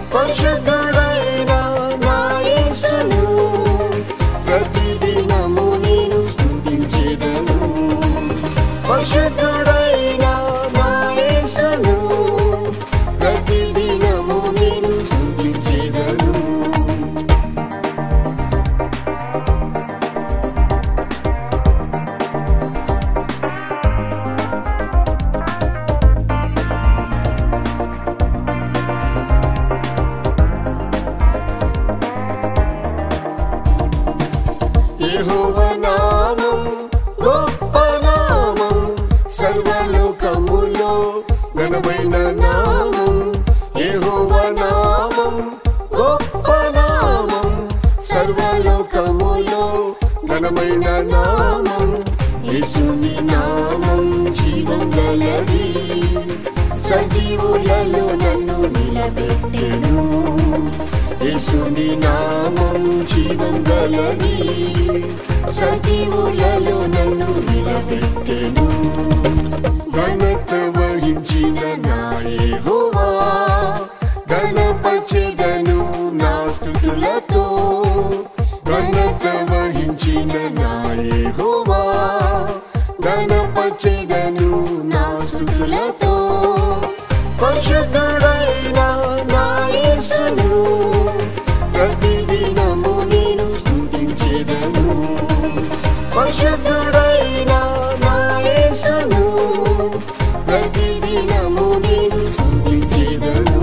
పరిశుద్ధుడైన నా యేసును ప్రతిదినము నేను స్తుతించేదను పరిశుద్ధుడైన నా యేసును ప్రతిదినము నేను స్తుతించేదను యెహోవ నామం గొప్ప నామం సర్వలోకములో ఘనమైన నామం యెహోవ నామం గొప్ప నామం సర్వలోకములో ఘనమైన నామం యేసుని నామం జీవం గలది సజీవులలో నన్ను నిలబెట్టెను యేసుని నామం జీవం గలది సజీవులలో నన్ను నిలబెట్టెను ఘనత వహించిన నా యెహోవా ఘనపచెదను నా స్తుతులతో ఘనత వహించిన నా యెహోవా ఘనపచెదను నా స్తుతులతో పరిశుద్ధుడైన నా యేసును ప్రతిదినము నేను స్తుతించేదను పరిశుద్ధుడైన నా యేసును ప్రతిదినము నేను స్తుతించేదను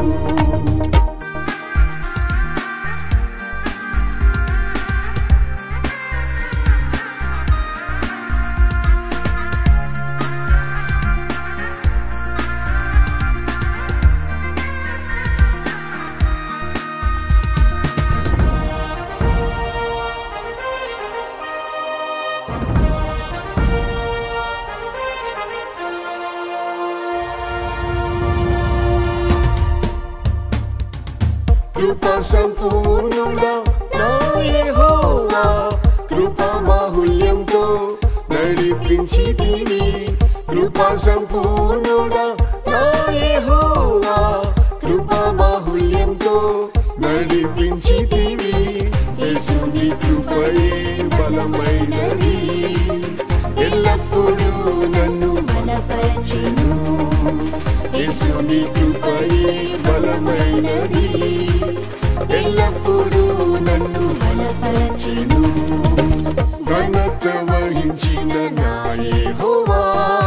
కృప సంపూర్ణుడా నా యెహోవా కృప బాహుల్యంతో నడిపించి తిని కృప సంపూర్ణుడా నా యెహోవా కృప బాహుల్యంతో నడిపించి తిని యేసుని కృపయే బలమైనది ఎల్లప్పుడూ నన్ను బలపరచును యేసుని కృపయే బలమైనది ఎల్లప్పుడూ నన్ను బలపరచును ఘనత వహించిన నా యెహోవా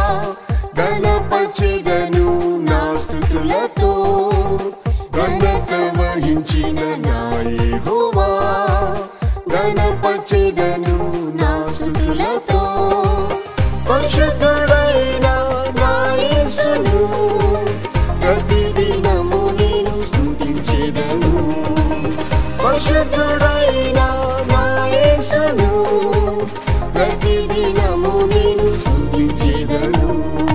ఘనపచెదను నా స్తుతులతో ఘనత వహించిన నా యెహోవా ఘనపచెదను నా స్తుతులతో పరిశుద్ధుడైన నా యేసును ప్రతిదినము నేను స్తుతించేదను పరిశుద్ధుడైన నా యేసును ప్రతిదినము నేను స్తుతించేదను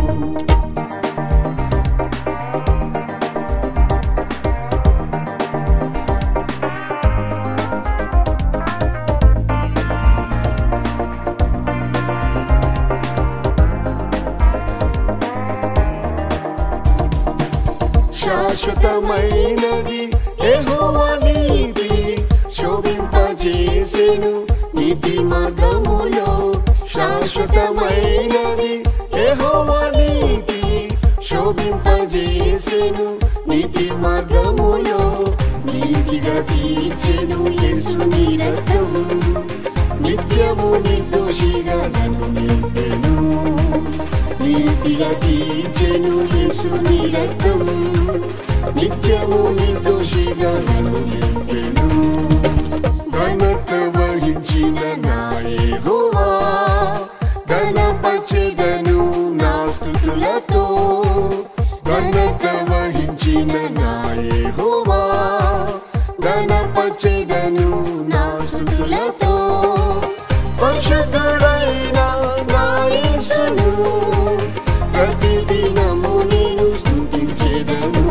శాశ్వతమైనది యెహోవా నీతి శోభింపజేసెను నీతి మార్గములో శాశ్వతమైనది యెహోవా నీతి శోభింపజేసెను నీతి మార్గములో నీతిగా తీర్చెను యేసుని రక్తం నిత్యము నిర్దోషిగా నన్ను నింపెను నీతిగా తీర్చెను యేసుని రక్తం నిత్యము నిర్దోషిగా నన్ను నింపెను ఘనత వహించిన నా యెహోవా ఘనపచెదను నా స్తుతులతో ఘనత వహించిన నా యెహోవా ఘనపచెదను నా స్తుతులతో పరిశుద్ధుడైన నా యేసును ప్రతిదినము నేను స్తుతించేదను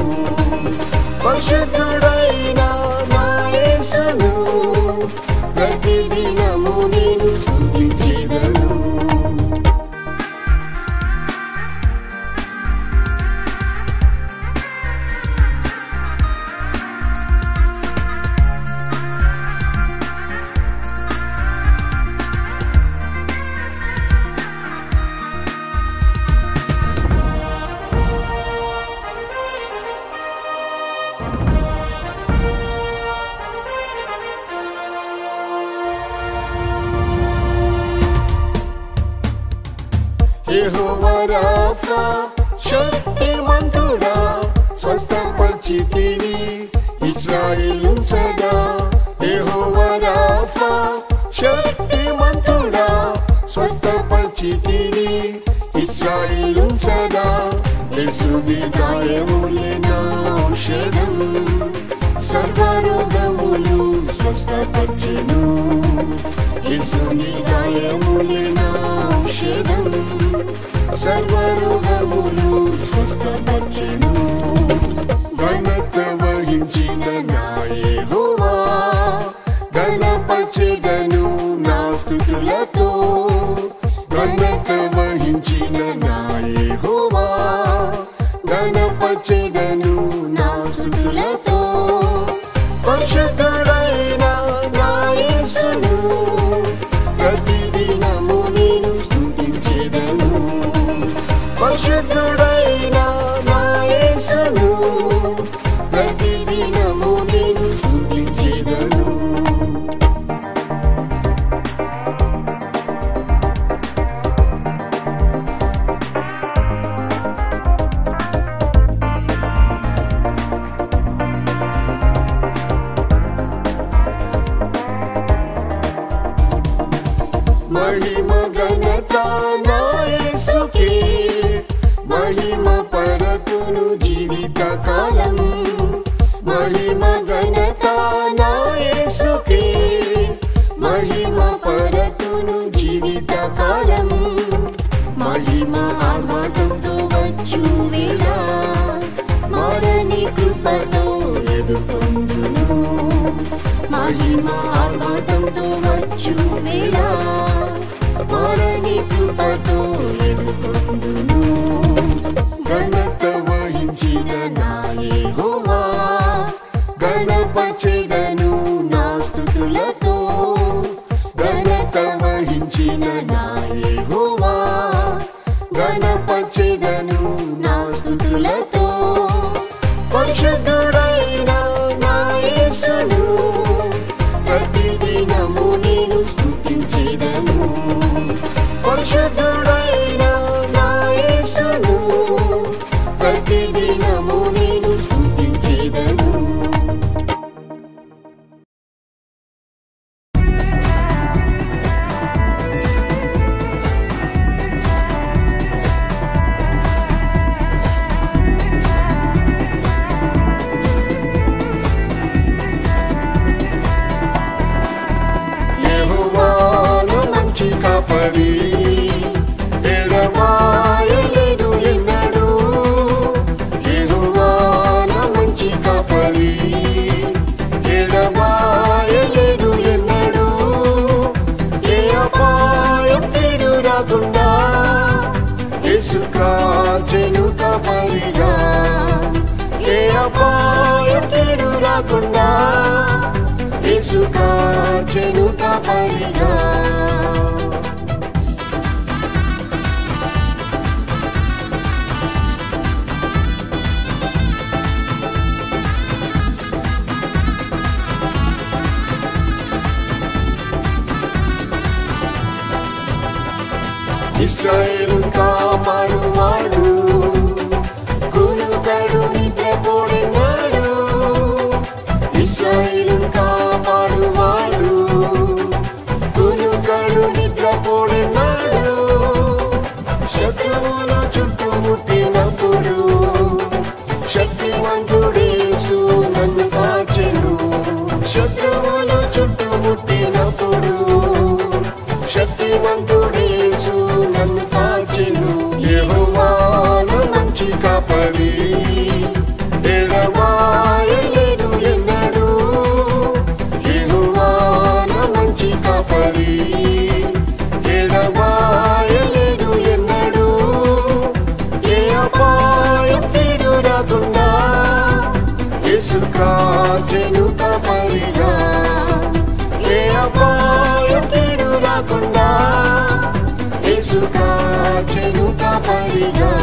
పరిశుద్ధుడైన నా యేసును ప్రతిదినము రాఫా శక్తిమంతుడా స్వస్థపరిచితివి ఇస్రాయేలు సదా యెహోవా రాఫా శక్తిమంతుడా స్వస్థపరిచితివి ఇస్రాయేలు సదా యేసుని గాయములే నా ఔషధం సర్వరోగములు స్వస్థపరిచెను యేసుని గాయములే నా ఔషధం సర్వరోగములు స్వస్థపరిచెను ఘనత వహించిన నా యెహోవా ఘనపరచెదను నా స్తుతులతో ఘనత వహించిన నా యెహోవా ఘనపరచెదను నా స్తుతులతో పరిశుద్ధుడైన నా యేసును ప్రతిదినము నేను స్తుతించెదను పరిశుద్ధుడైన నా యేసును ప్రతిదినము నేను స్తుతించెదను మహిమ ఘనత నా యేసుకే మహిమ పరతును జీవిత కాలం మహిమ ఘనత నా యేసుకే మహిమ పరతును జీవిత కాలం మహిమ ఆర్మాటంతో వచ్చు వేళ మారని కృపతో ఎదుర్కొందును మహిమ ఆర్మాటంతో వచ్చు వేళ మారని కృపతో ఎదుర్కొందును ఘనత వహించిన నా యెహోవా ఘనపరచెదను నా స్తుతులతో ఘనత వహించిన నా యెహోవా ఘనపరచెదను నా స్తుతులతో పరిశుద్ధుడైన నా యేసును ప్రతిదినము నేను స్తుతించెదను పరిశుద్ధుడైన నా యేసును ప్రతిదినము నేను స్తుతించెదను యెహోవాను మంచి కాపరి ఎడబాయలేదు ఎన్నడూ యెహోవాను మంచి కాపరి ఎడబాయలేదు ఎన్నడూ ఏ అపాయం కీడు రాకుండా యేసు కాచెను కాపరిగా ఏ అపాయం కీడు రాకుండా యేసు కాచెను కాపరిగా ఇస్రాయేలు కాపాడువాడు కునుకడు నిద్రపోడినాడు ఇస్రాయేలు కాపాడువాడు కునుకడు నిద్రపోడినాడు శత్రువులు చుట్టుముట్టినప్పుడు శక్తివంతుడేసు నన్ను కాచెను శత్రువులు చుట్టుముట్టినప్పుడు శక్తివంతుడేసు నన్ను కాచెను యెహోవాను మంచి కాపరి ఎడబాయలేదు ఎన్నడూ యెహోవాను మంచి కాపరి ఎడబాయలేదు ఎన్నడూ ఏ అపాయం కీడు రాకుండా యేసు కాచెను కాపరిగా ఏ అపాయం కీడు రాకుండా యేసు కాచెను కాపరిగా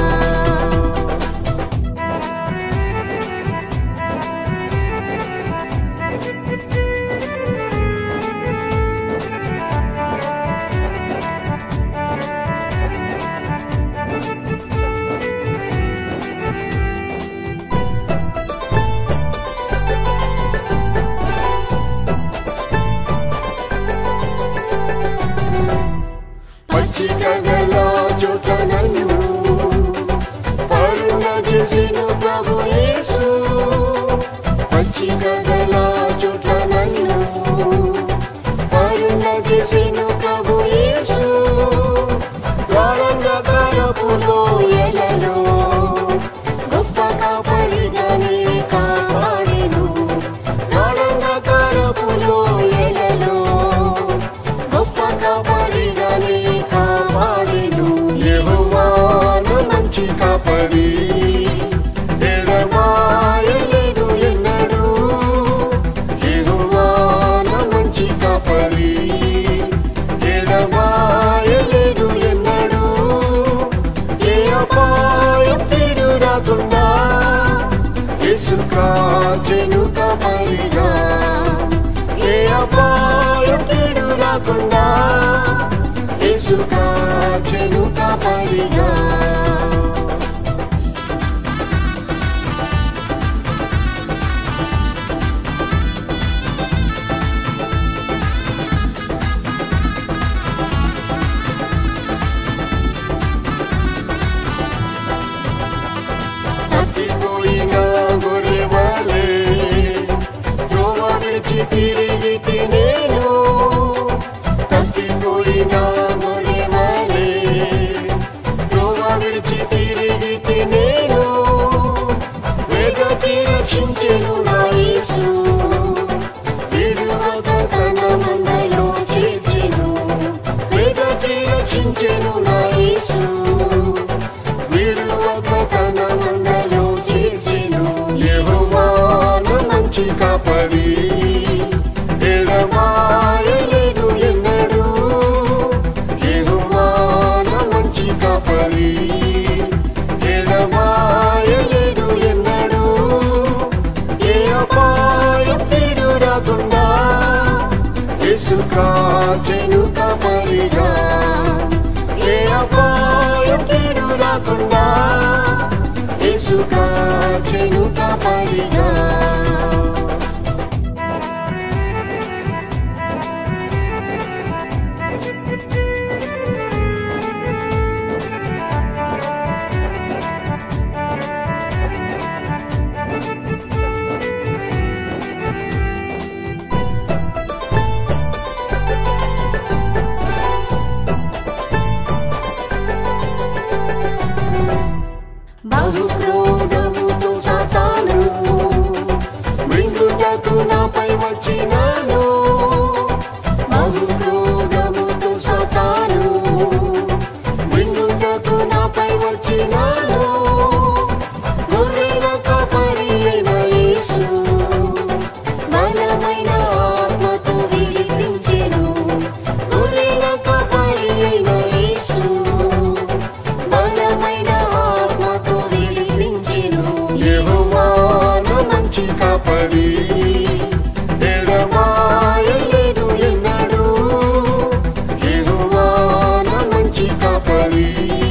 కాచెను కాపరిగా ఏ అపాయం కీడు రాకుండా యేసు కాచెను కాపరిగా తప్పిపోయిన గొర్రెవలే త్రోవ విడిచి తిరిగి నేను తప్పిపోయిన గొర్రెవలే త్రోవ విడిచి తిరిగి నేను వేగకి రక్షించెను నా యేసు విడువక తన మందలో చేర్చెను వేగకి రక్షించెను నా యేసు విడువక తన మందలో చేర్చెను యెహోవా నా మంచి కాపరి ఎడబాయలేదు ఎన్నడూ యెహోవా నా మంచి కాపరి ఎడబాయలేదు ఎన్నడూ ఏ అపాయం కీడు రాకుండా యేసు కాచెను కాపరిగా ఏ అపాయం కీడు రాకుండా యేసు కాచెను కాపరిగా బహుక్రోధముతో సాతాను మృంగుటకు నాపై వచ్చినాను బహుక్రోధముతో సాతాను మృంగుటకు నాపై వచ్చినాను గొర్రెల కాపరి అయిన యేసు బలమైన ఆత్మతో విలిపించెను గొర్రెల కాపరి అయిన యేసు బలమైన ఆత్మతో విలిపించెను యెహోవా నా మంచి కాపరి ఎడబాయలేదు ఎన్నడూ యెహోవా నా మంచి కాపరి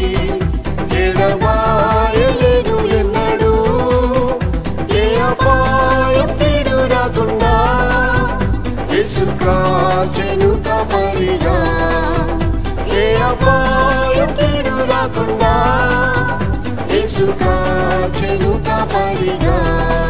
ఎడబాయలేదు ఎన్నడూ ఏ అపాయం కీడు రాకుండా యేసు కాచెను కాపరిగా ఏ అపాయం కీడు రాకుండా యేసు కాచెను కాపరిగా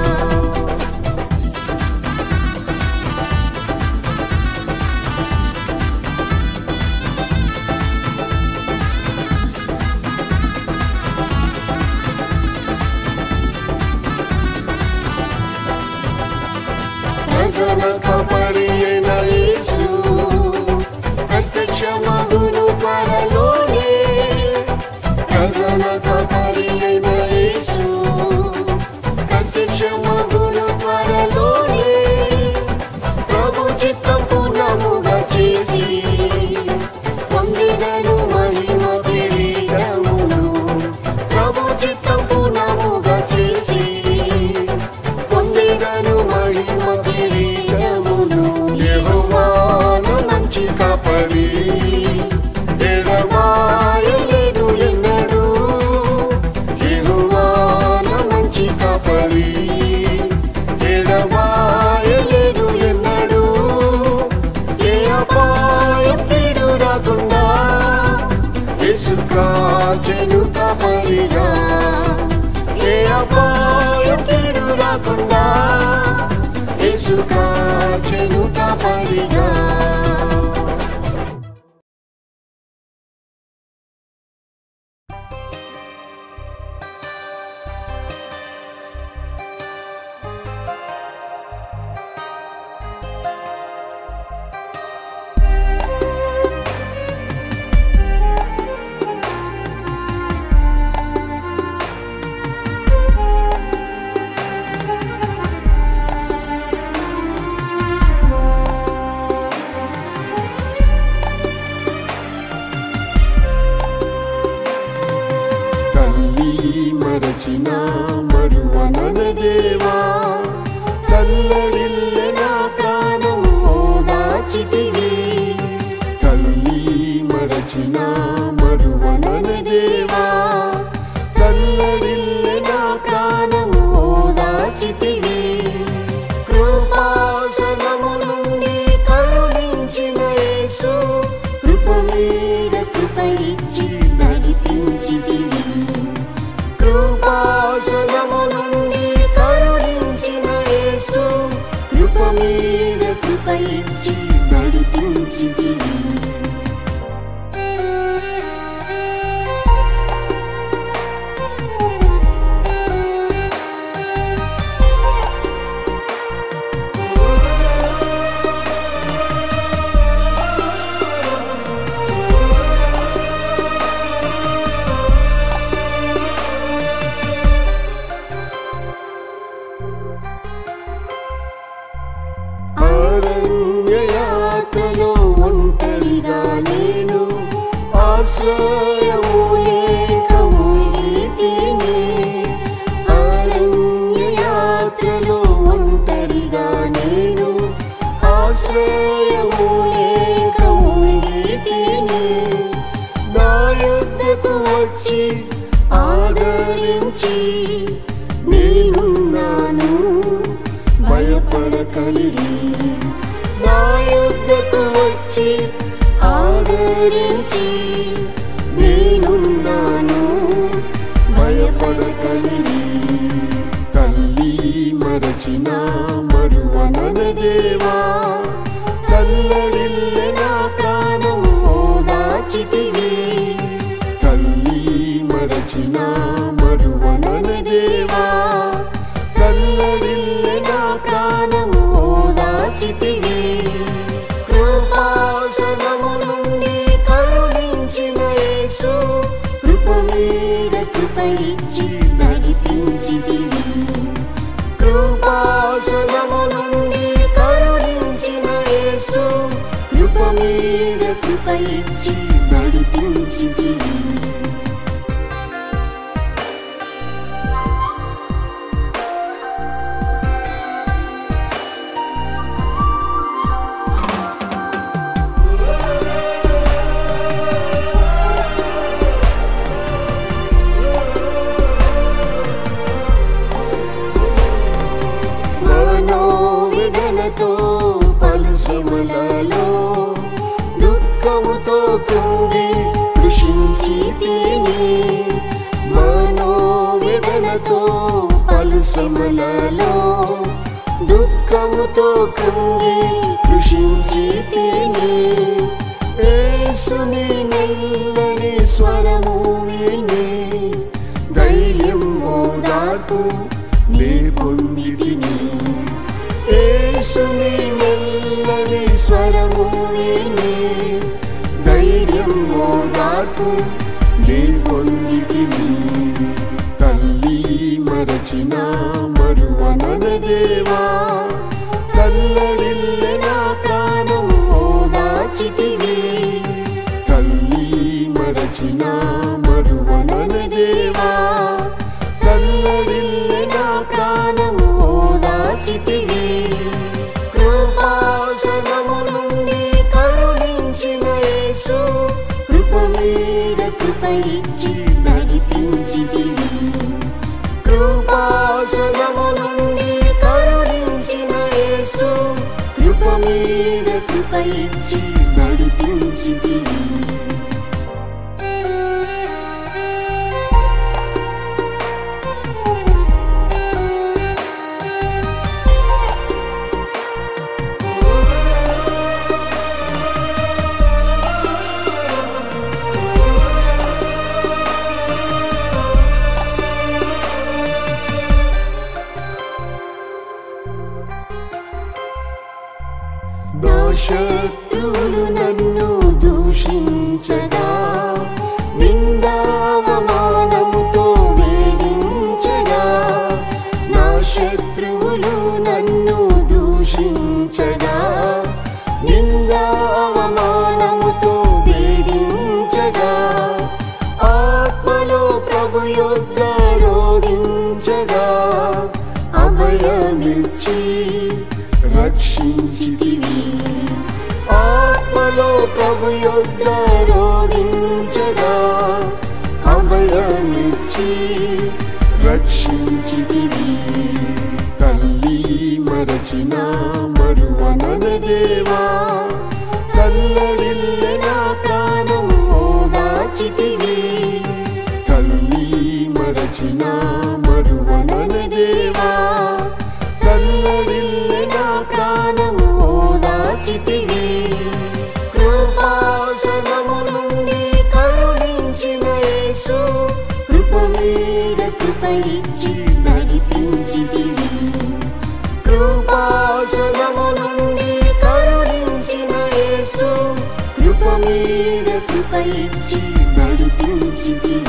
ప్రజల కాపరి అయిన యేసు ప్రత్యక్షమగును త్వరలోనే ప్రజల కాపరి అయిన యేసు ప్రత్యక్షమగును త్వరలోనే ప్రభు చిత్తం పూర్ణముగా చేసి పొందినను మహిమ కిరీటమును ప్రభు చిత్తం పూర్ణముగా చేసి పొందినను మహిమ కిరీటమును యెహోవా నా మంచి కాపరి ఎడబాయలేదు ఎన్నడూ యెహోవా నా మంచి కాపరి ఎడబాయలేదు ఎన్నడూ ఏ అపాయం కీడు రాకుండా యేసు కాచెను కాపరిగా ఏ అపాయం కీడు రాకుండా యేసు కాచెను కాపరిగా మరచిన మరువనన దేవా మీద కృప ఇచ్చి నడిపించితివి అరణ్యయాత్రలో ఒంటరిగా నేను ఆశ్రయము లేక మునిగితిని. అరణ్యయాత్రలో ఒంటరిగా నేను ఆశ్రయము లేక మునిగితిని. నా యొద్దకు వచ్చి ఆదరించి నేనున్నాను భయపడకలిగి నా యొద్దకు వచ్చి ఆదరించి నేనున్నాను భయపడకలిగి తల్లి మరచిన మరువనన దేవా కల్లడిల్లె నా ప్రాణం ఓదాచితివి తల్లి మరచిన మరువనన దేవా కల్లడిల్లె నా ప్రాణం ఓదాచితివి కృపాసనము నుండి కరుణించిన యేసు కృప మీద కృప ఇచ్చి నడిపించితివి కృపాసనము నుండి కరుణించిన యేసు కృప మీద కృప ఇచ్చి నడిపించితివి మనోవేదనతో పలు శ్రమలలో దుఃఖముతో కృంగి కృషించి తిని మనోవేదనతో పలు శ్రమలలో దుఃఖముతో కృంగి కృషించి తిని యేసుని మెల్లని స్వరము విని ధైర్యం ఓదార్పు నే పొందితిని యేసుని మెల్లని స్వరము విని ధైర్యం ఓదార్పు నే పొందితిని తల్లి మరచిన మరువనన దేవా కల్లడిల్లె నా ప్రాణం ఓదాచితివి తల్లి మరచిన మరువనన దేవా కల్లడిల్లె నా ప్రాణం ఓదాచితివి కృపాసనము నుండి కరుణించిన యేసు కృప మీద కృప ఇచ్చి నడిపించితివి కృపాసనము నుండి కరుణించిన యేసు కృప మీద కృప ఇచ్చి నడిపించితివి నా శత్రువులు నన్ను దూషించగా నిందావమానముతో వేధించగా నా శత్రువులు నన్ను దూషించగా నిందావమానముతో వేధించగా ఆత్మలో ప్రభు యొద్ద రోధించగా అభయమిచ్చి రక్షించితివి ఆత్మలో ప్రభు యొద్ద రోధించగా అభయమిచ్చి రక్షించితివి తల్లి మరచిన మరువనన దేవా కల్లడిల్లె నా ప్రాణం ఓదాచితివి తల్లి మరచిన మరువనన దేవా కల్లడిల్లె నా ప్రాణం ఇచ్చి నడిపించితివి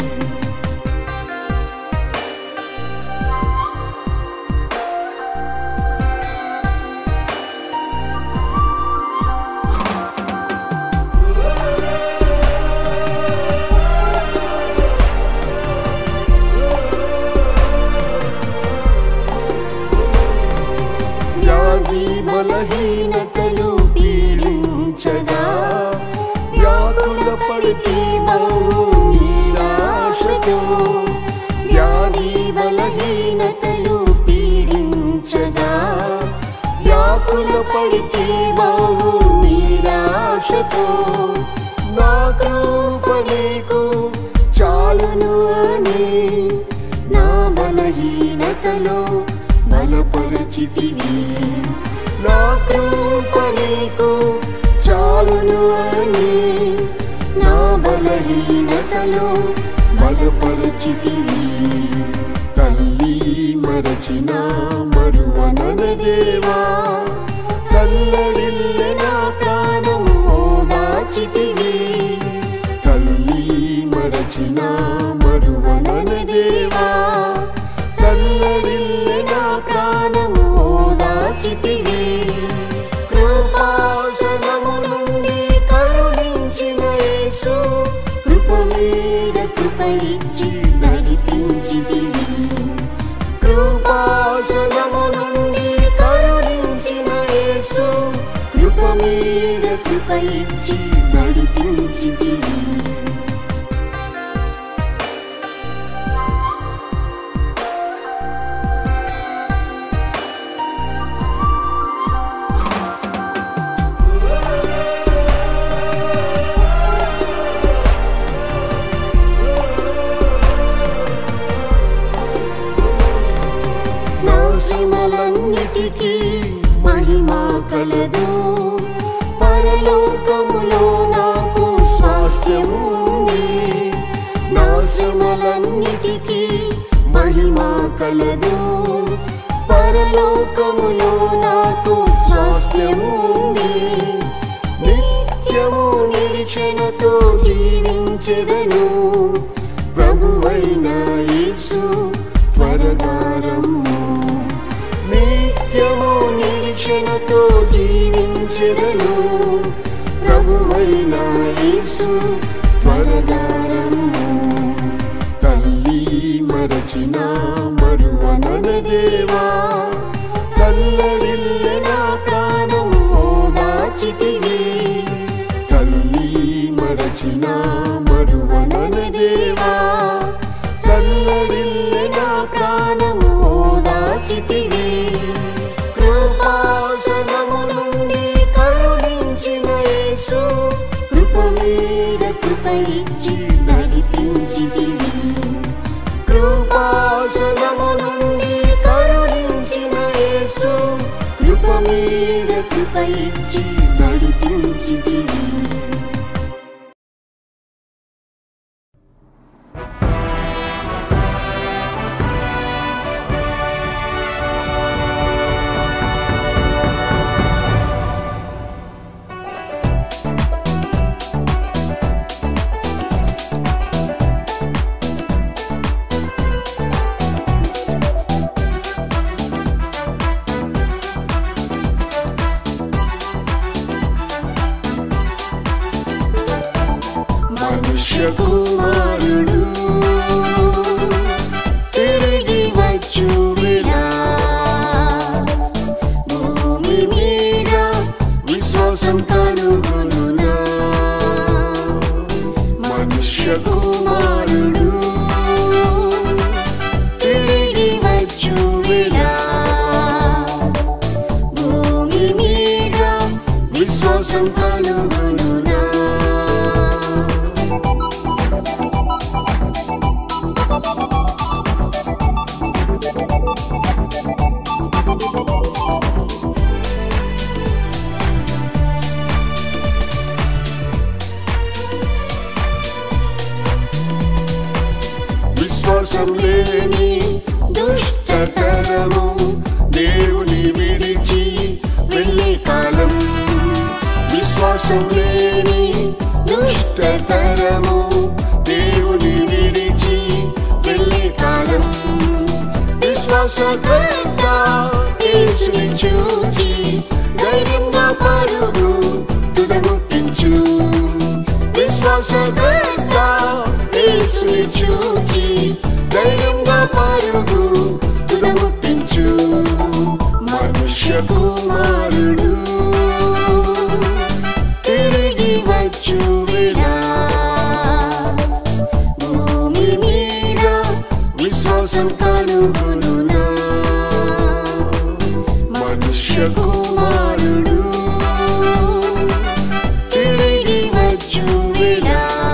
వ్యాధి బలహీనతలు పీడించగా వ్యాధుల పడితే బహు నిరాశతో వ్యాధి బలహీనతలు పీడించగా వ్యాధుల పడితే బహు నిరాశతో నా కృప నీకు చాలును అని నా బలహీనతలో బలపరచితివి నా కృప నీకు చాలును అని నా బలహీనతలో బలపరచితివి తల్లి మరచిన మరువనన దేవా కల్లడిల్లె నా ప్రాణం ఓదాచితివి తల్లి మరచిన మరువనన దేవా కల్లడిల్లె నా ప్రాణం ఓదాచితివి కృపాసనము నుండి కరుణించిన యేసు కృప మీద కృప ఇచ్చి నడిపించితివి కృపాసనము నుండి కరుణించిన యేసు కృప మీద కృప ఇచ్చి నడిపించితివి నా శ్రమలన్నిటికీ మహిమ కలదు పరలోకములో నాకు స్వాస్థ్యము ఉంది నా శ్రమలన్నిటికీ మహిమ కలదు పరలోకములో నాకు స్వాస్థ్యము ఉంది నిత్యము నిరీక్షణతో జీవించెదను ప్రభువైన యేసు త్వరగారము నిత్యము నిరీక్షణతో జీవించెదను ప్రభువైన యేసు త్వరగారము తల్లి మరచిన మరువనన దేవా కల్లడిల్లె నా ప్రాణం ఓదాచితివి తల్లి మరచిన మరువనన దేవా కల్లడిల్లె నా ప్రాణం ఓదాచితివి కృపాసనము నుండి కరుణించిన యేసు కృప మీద కృప ఇచ్చి నడిపించితివి కృపాసనము నుండి కరుణించిన యేసు కృప మీద కృప ఇచ్చి నడిపించితివి మనుష్య కుమారుడు తిరిగి వచ్చువిరా భూమి మీద విశ్వాసం కనుగొనునా మనుష్య కుమారుడు తిరిగి వచ్చువిరా భూమి మీద విశ్వాసం కనుగొనునా విశ్వాసం లేని దుష్టతరము దేవుని విడిచి వెళ్ళే కాలం విశ్వాసం లేని దుష్ట తరము దేవుని విడిచి వెళ్ళే కాలం విశ్వాసకర్త యేసుని చూచి ధైర్యంగా పరుగు తుదముట్టించు విశ్వాసకర్త యేసుని చూచి ధైర్యంగా పరుగు తుదముట్టించు మనుష్య కుమారుడు తిరిగి వచ్చు వేళ భూమి మీద విశ్వాసం కనుగొనునా మనుష్య కుమారుడు తిరిగి వచ్చు వేళ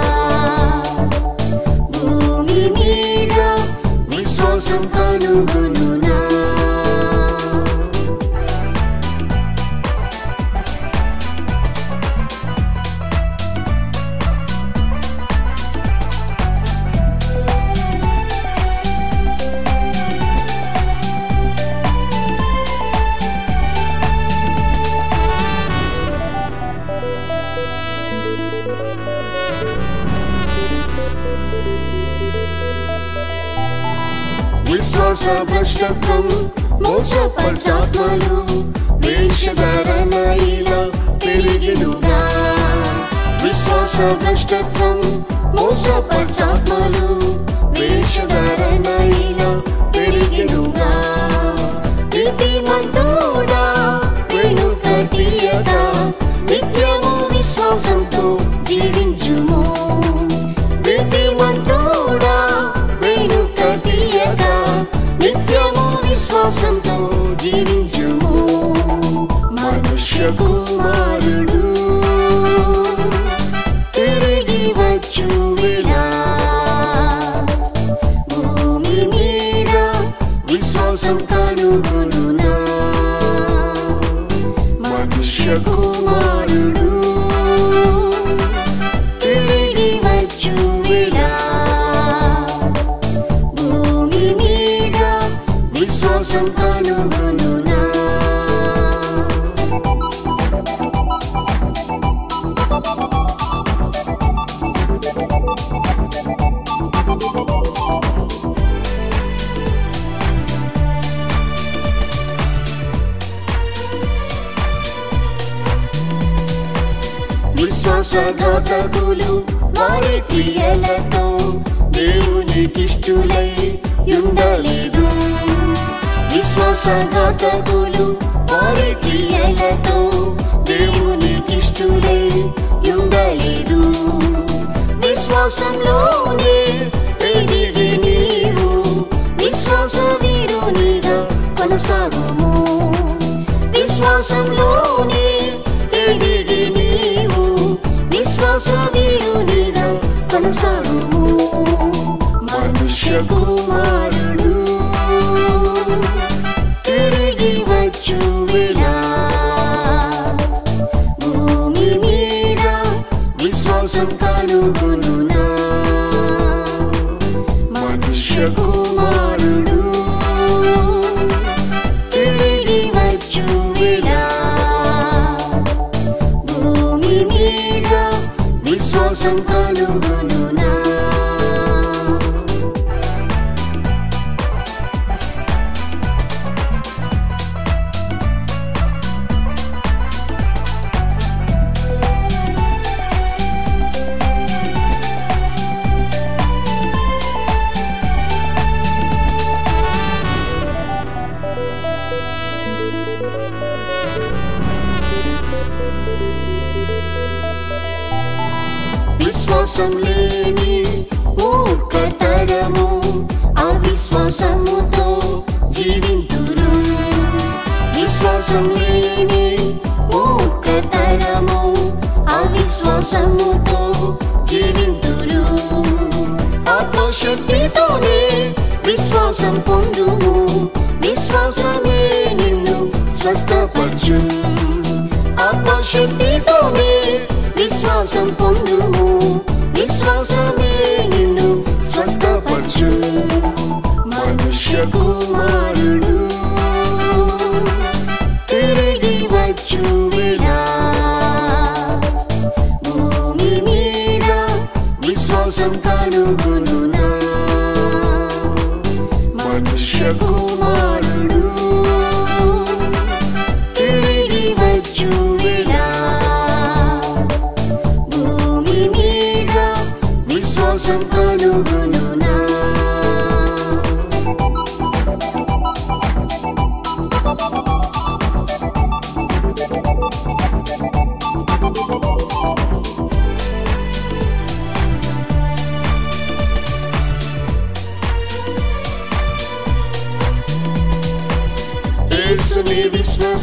భూమి మీద విశ్వాసం కనుగొనునా విశ్వాస భ్రష్టత్వం మోసపచాత్మలు వేషధారణ ఇలా పెరిగినుగా విశ్వాస భ్రష్టత్వం మోసపచాత్మలు వేషధారణ ఇలా పెరిగినుగా నీతిమంతుడా వెనుక తీయక నిత్యము విశ్వాసంతో జీవించుము నీతిమంతుడా వెనుక తీయక నిత్యము విశ్వాసంతో జీవించుము మనుష్య కుమారుడు తిరిగి వచ్చు వేళ భూమి మీద విశ్వాసం కనుగొనునా మనుష్య కుమారుడు తిరిగి వచ్చు వేళ భూమి మీద విశ్వాసం కనుగొనునా విశ్వాసఘాతకులు వారి క్రియలతో దేవునికిష్టులై ఉండలేదు విశ్వాసఘాతకులు వారి క్రియలతో దేవునికిష్టులై ఉండలేదు విశ్వాసంలోనే ఎదిగి నీవు విశ్వాస వీరునిగా కొనసాగుము విశ్వాసంలోనే ఎదిగి నీవు విశ్వాస వీరునిగా కొనసాగుము మనుష్య కుమారుడు తిరిగి వచ్చు వేళ భూమి మీద విశ్వాసం కనుగొనునా మనుష్య కుమారుడు తిరిగి వచ్చు వేళ భూమి మీద విశ్వాసం కనుగొనునా విశ్వాసం లేని మూర్ఖతరము అవిశ్వాసముతో జీవింతురు విశ్వాసం లేని మూర్ఖతరము అవిశ్వాసముతో జీవింతురు ఆత్మశక్తితోనే విశ్వాసం పొందుము విశ్వాసమే నిన్ను స్వస్థపరచు ఆత్మశక్తితోనే విశ్వాసం పొందుము విశ్వాసమే నిన్ను స్వస్థపరచు మనుష్య కుమారుడు తిరిగి వచ్చు వేళ భూమి మీద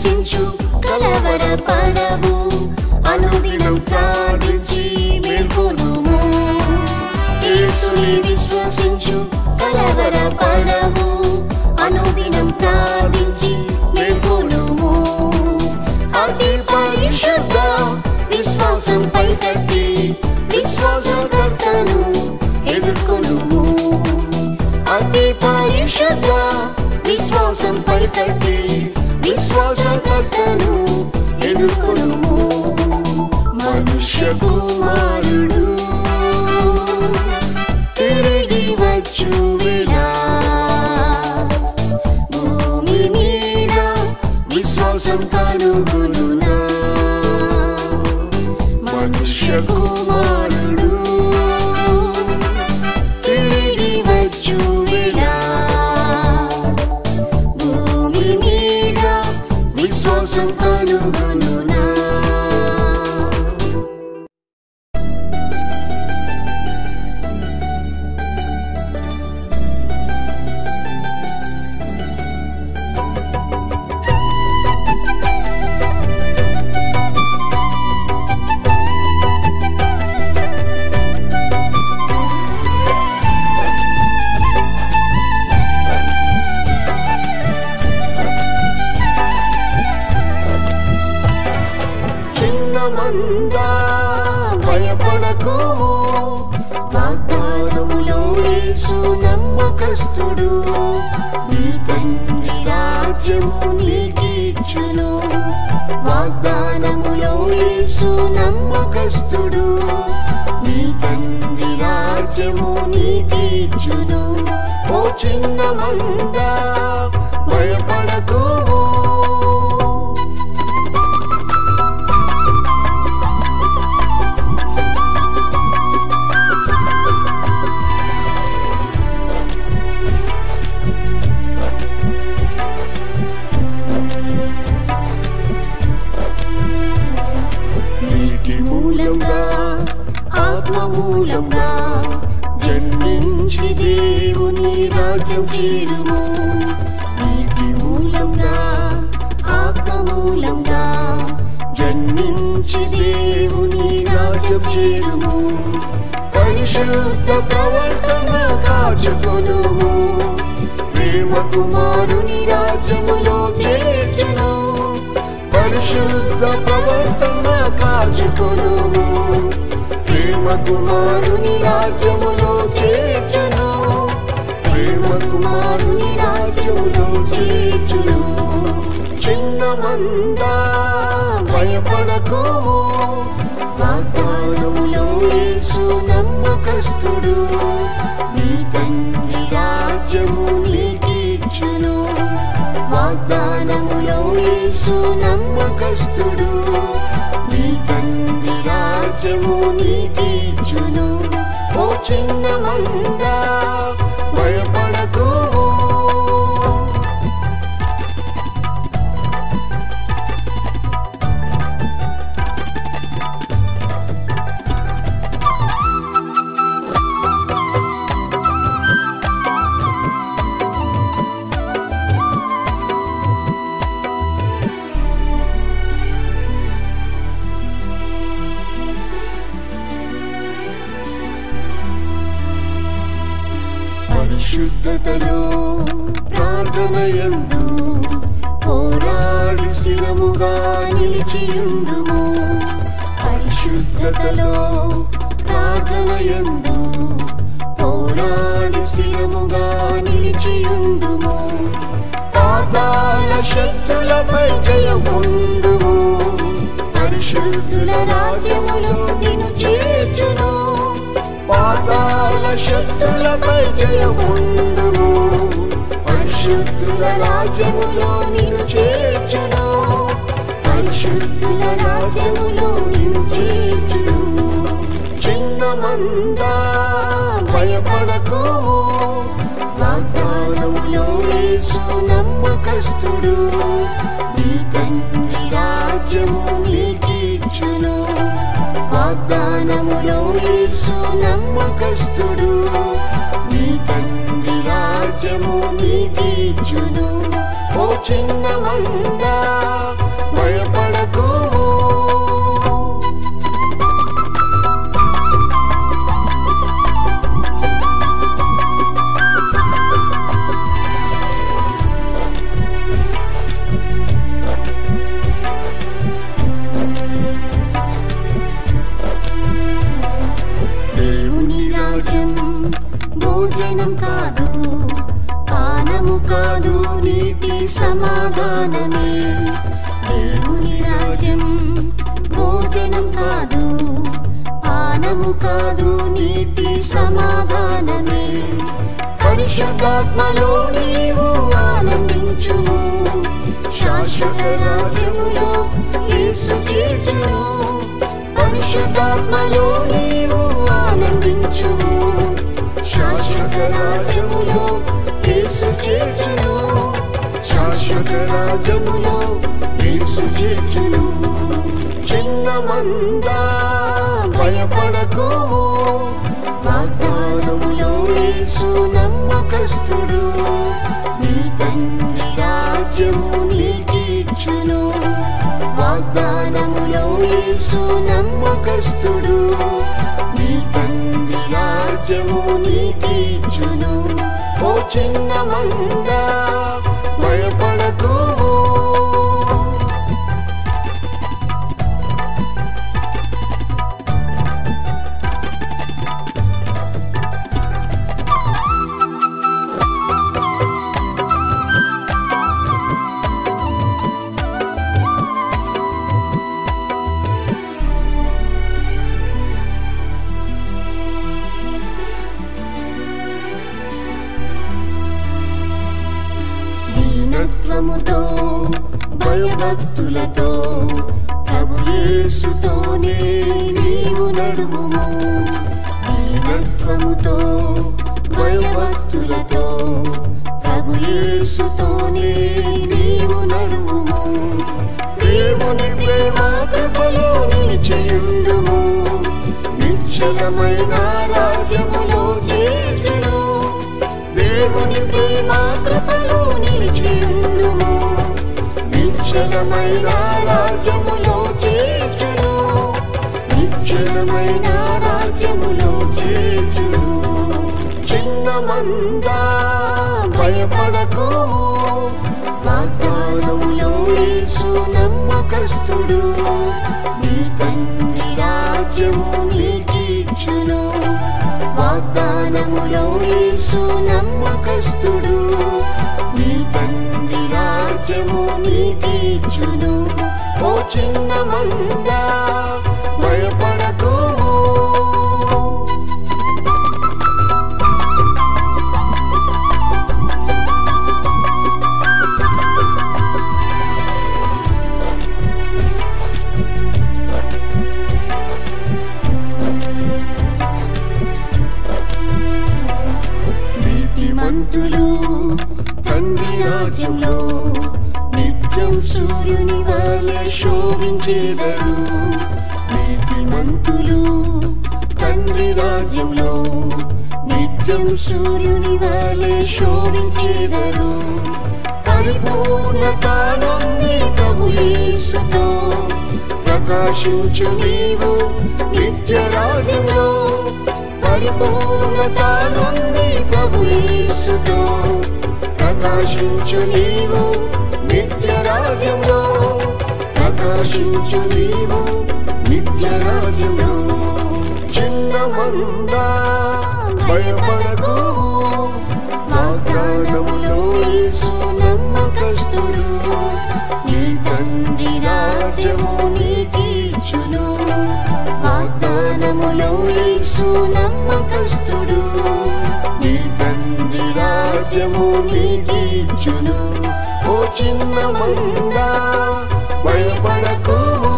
విశ్వసించు కలవర పడవు అనుదినం ప్రార్థించి మేల్కొనుము యేసుని విశ్వసించు కలవర పడవు అనుదినం ప్రార్థించి మేల్కొనుము అతి పరిశుద్ధ విశ్వాసం పై కట్టి విశ్వాసకర్తను ఎదుర్కొనుము అతి పరిశుద్ధ విశ్వాసం పై కట్టి విశ్వాసకర్తను ఎదుర్కొనుము మనుష్య కుమారుడు తిరిగి వచ్చు వేళ భూమి మీద విశ్వాసం కనుగొనునా మనుష్య కుమారుడు తిరిగి వచ్చు వేళ భూమి మీద విశ్వాసం కనుగొనునా చిన్న మంద భయపడకుము వాగ్దానములో యేసు నమ్మకస్తుడు నీ తండ్రి రాజ్యము నీకిచ్చును వాగ్దానములో యేసు నమ్మకస్తుడు నీ తండ్రి రాజ్యము నీకిచ్చును ఓ చిన్న మంద భయపడకుము నీటి మూలంగా ఆత్మ మూలంగా జన్మించి దేవుని రాజ్యం చేరుము నీటి మూలంగా ఆత్మ మూలంగా జన్మించి దేవుని రాజ్యం చేరుము పరిశుద్ధ ప్రవర్తన కాచుకొనుము ప్రేమ కుమారుని రాజ్యములో చేర్చును పరిశుద్ధ ప్రవర్తన కాచుకొనుము ప్రేమ కుమారుని రాజ్యములో చేర్చును ప్రేమ కుమారుని రాజ్యములో చేర్చును చిన్న మంద భయపడకుము వాగ్దానములో యేసు నమ్మకస్తుడు నీ తండ్రి రాజ్యము నీకిచ్చును వాగ్దానములో యేసు నమ్మకస్తుడు నీ తండ్రి రాజ్యము నీకిచ్చును ఓ చిన్న మంద భయపడకుము పరిశుద్ధతలో ప్రార్థనయందు పోరాడి స్థిరముగా నిలిచియుండుము పరిశుద్ధతలో ప్రార్థనయందు పోరాడి స్థిరముగా నిలిచియుండుము పాతాల శక్తులపై జయముందుము పరిశుద్ధుల రాజ్యములో నిన్ను చేర్చును పాతాల శక్తులపై జయముందుము పరిశుద్ధుల రాజ్యములో నిన్ను చేర్చును పరిశుద్ధుల రాజ్యములో నిన్ను చేర్చును చిన్న మంద భయపడకుము వాగ్దానములో యేసు నమ్మకస్తుడు నీ తండ్రి రాజ్యము నీకిచ్చును వాగ్దానములో యేసు నమ్మకస్తుడు నీ తండ్రి రాజ్యము నీకిచ్చును ఓ చిన్న మంద దేవుని రాజ్యం భోజనం కాదు పానము కాదు నీతి సమాధానమే పరిశుద్ధాత్మలో నీవు ఆనందించుము శాశ్వత రాజ్యములో యేసు చేర్చును పరిశుద్ధాత్మలో నీవు ఆనందించుము శాశ్వత రాజ్యములో యేసు చేర్చును శాశ్వత రాజ్యములో యేసు చేర్చును చిన్న మందా భయపడకుము వాగ్దానములో యేసు నమ్మకస్తుడు నీ తండ్రి రాజ్యము నీకిచ్చును వాగ్దానములో యేసు నమ్మకస్తుడు నీ తండ్రి రాజ్యము నీకిచ్చును ఓ చిన్న మందా భయపడకుము దీనత్వముతో భయభక్తులతో ప్రభు యేసుతోనే నీవు నడువుము దీనత్వముతో భయభక్తులతో ప్రభు యేసుతోనే నీవు నడువుము దేవుని ప్రేమ కృపలో నిలిచియుండుము నిశ్చలమైన రాజ్యములో చేర్చును దేవుని ప్రేమ కృపలో నిలిచియుండుము నిశ్చలమైన రాజ్యములో చేర్చును నిశ్చలమైన రాజ్యములో చేర్చును చిన్న మందా భయపడకుము వాగ్దానములో యేసు నమ్మకస్తుడు నీ తండ్రి రాజ్యము నీకిచ్చును వాగ్దానములో యేసు నమ్మకస్తుడు నీ తండ్రి రాజ్యము నీకిచ్చును ఓ చిన్న మందా భయపడకుము నీతిమంతులు తండ్రి రాజ్యంలో నిత్యం సూర్యుని వలె శోభించేదరు నీతిమంతులు తండ్రి రాజ్యంలో నిత్యం సూర్యుని వలె శోభించేదరు పరిపూర్ణత నుండి ప్రభు యేసుతో ప్రకాశించు నీవు నిత్య రాజ్యంలో పరిపూర్ణత నుండి ప్రభు యేసుతో ప్రకాశించు నీవు నిత్య రాజ్యంలో ప్రకాశించు నీవు నిత్య రాజ్యంలో చిన్న మందా భయపడకుము వాగ్దానములో యేసు నమ్మకస్తుడు నీ తండ్రి రాజ్యము నీకిచ్చును వాగ్దానములో యేసు నమ్మకస్తుడు నీ తండ్రి రాజ్యము నీకిచ్చును ఓ చిన్న మందా భయపడకుము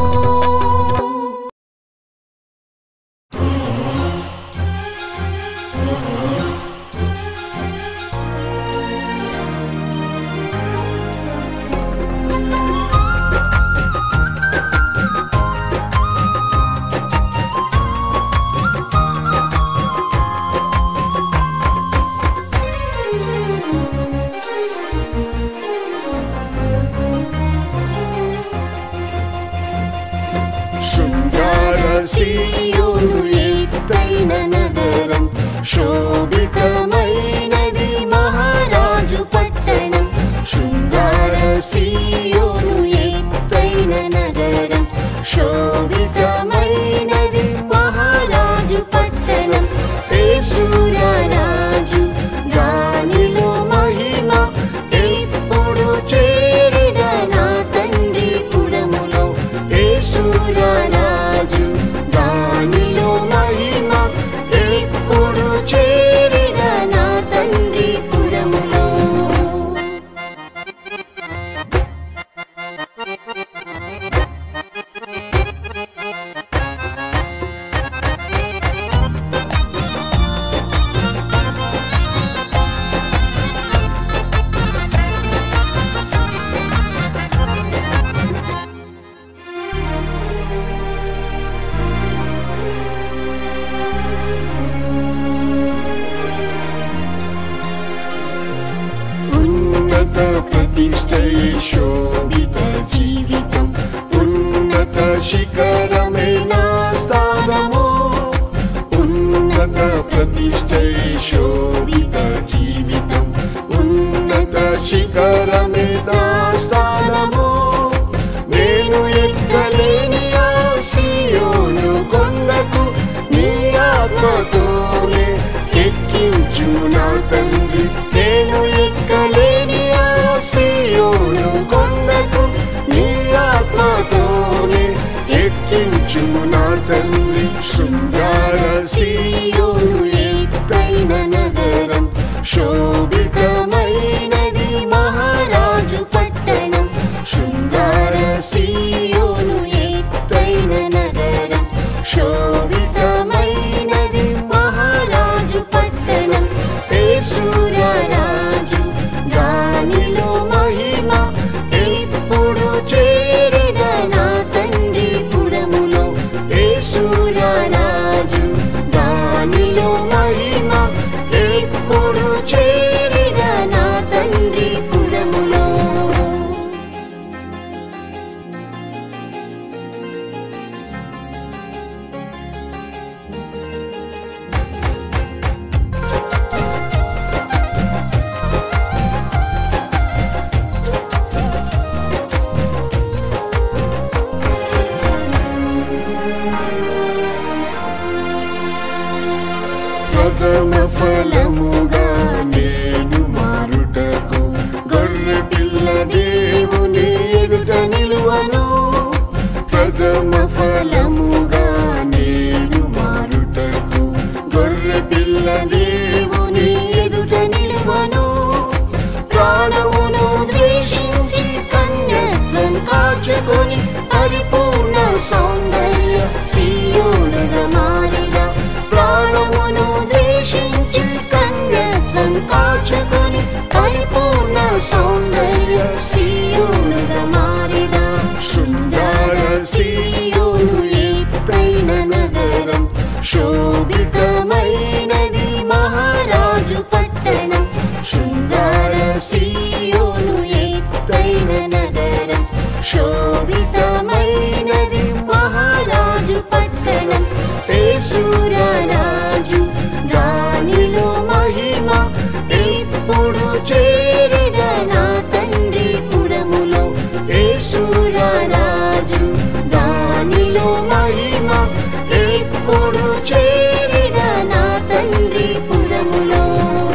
శృంగార సీయోను ఎత్తైన నగరం శోభితమైనది మహారాజు పట్టణం శృంగార సీయోను ఎత్తైన నగరం శోభితమైనది మహారాజు పట్టణం యేసురారాజు దానిలో మహిమ ఎప్పుడు చేరిద నా తండ్రి శిఖరమే నా స్థానము ఉన్నత ప్రతిష్టై శోభిత జీవితం ఉన్నత శిఖరమే నా స్థానము నేను ఎక్కలేని ఆ సీయోను కొండకు నీ ఆత్మతోనే ఎక్కించు నా తండ్రి నేను ఎక్కలేని ఆ సీయోను కొండకు నీ ఆత్మతోనే ఎక్కించు నా తండ్రి శృంగార సీయోను ఎత్తైన నగరం శోభితమైనది మహారాజు పట్టణం శృంగార సీయోను ఎత్తైన నగరం శోభితమైనది మహారాజు పట్టణం ఏసురారాజు దానిలో మహిమ ఎప్పుడు చేరిన నా తండ్రి పురములో ఏసురారాజు దానిలో మహిమ ఎప్పుడు చేరిన నా తండ్రి పురములో ప్రథమ ఫలముగా నేను మారుటకు గొర్రె పిల్ల దేవుని ఎదుట నిలువను ప్రథమ ఫలముగా నేను మారుటకు గొర్రె పిల్ల దేవుని ఎదుట నిలువను ప్రాణమును ద్వేషించి కన్యత్వం కాచుకొని పరిపూర్ణ సౌందర్య సీయోనుగా మారిన ప్రాణమును ద్వేషించి కన్యత్వం కాచుకొని పరిపూర్ణ సౌందర్య సీయోనుగా మారిన శృంగార సీయోను ఎత్తైన నగరం శోభితమైనది మహారాజు పట్టణం శృంగార సీయోను ఎత్తైన నగరం శోభితమైనది మహారాజు పట్టణం ఏసురారాజు దానిలో మహిమ ఇప్పుడు చేరిన నా తండ్రి పురములో ఏసురారాజు దానిలో మహిమ ఇప్పుడు చేరిన నా తండ్రి పురములో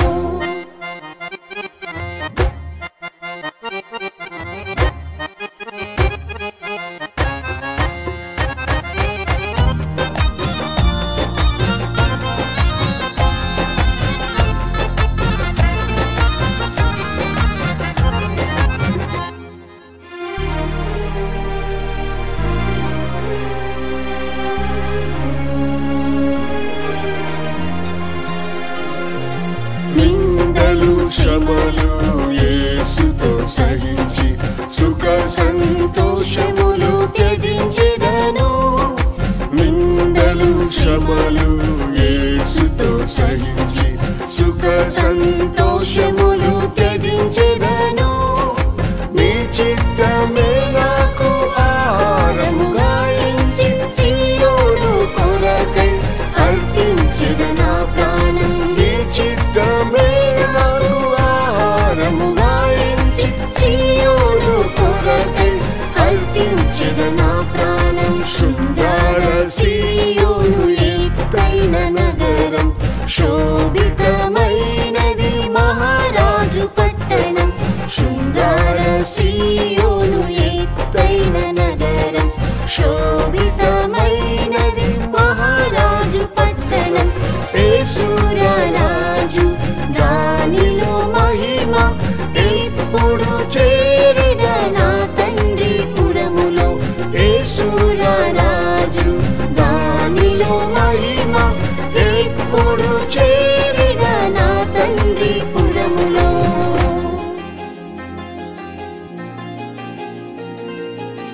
నిందలు శ్రమలు యేసుతో సహించి సుఖ సంతోషములు త్యజించెదను నిందలు శ్రమలు యేసుతో సహించి సుఖ సంతోషములు త్యజించెదను నీ చిత్తమే నాకు ఆహారముగా ఎంచి సీయోను కొరకై అర్పించిన నా ప్రాణం నీ చిత్తమే నాకు ఆహారముగా ఎంచి సీయోను కొరకై అర్పించిన నా ప్రాణం శృంగార సీయోను ఎత్తైన నగరం శోభితమైనది మహారాజు పట్టణం శృంగార సీయోను ఎత్తైన నగరం శోభితమైనది మహారాజు పట్టణం ఏసురారాజు దానిలో మహిమ ఇప్పుడు చేరిన నా తండ్రి పురములో ఏసురారాజు దానిలో మహిమ ఇప్పుడు చేరిన నా తండ్రి పురములో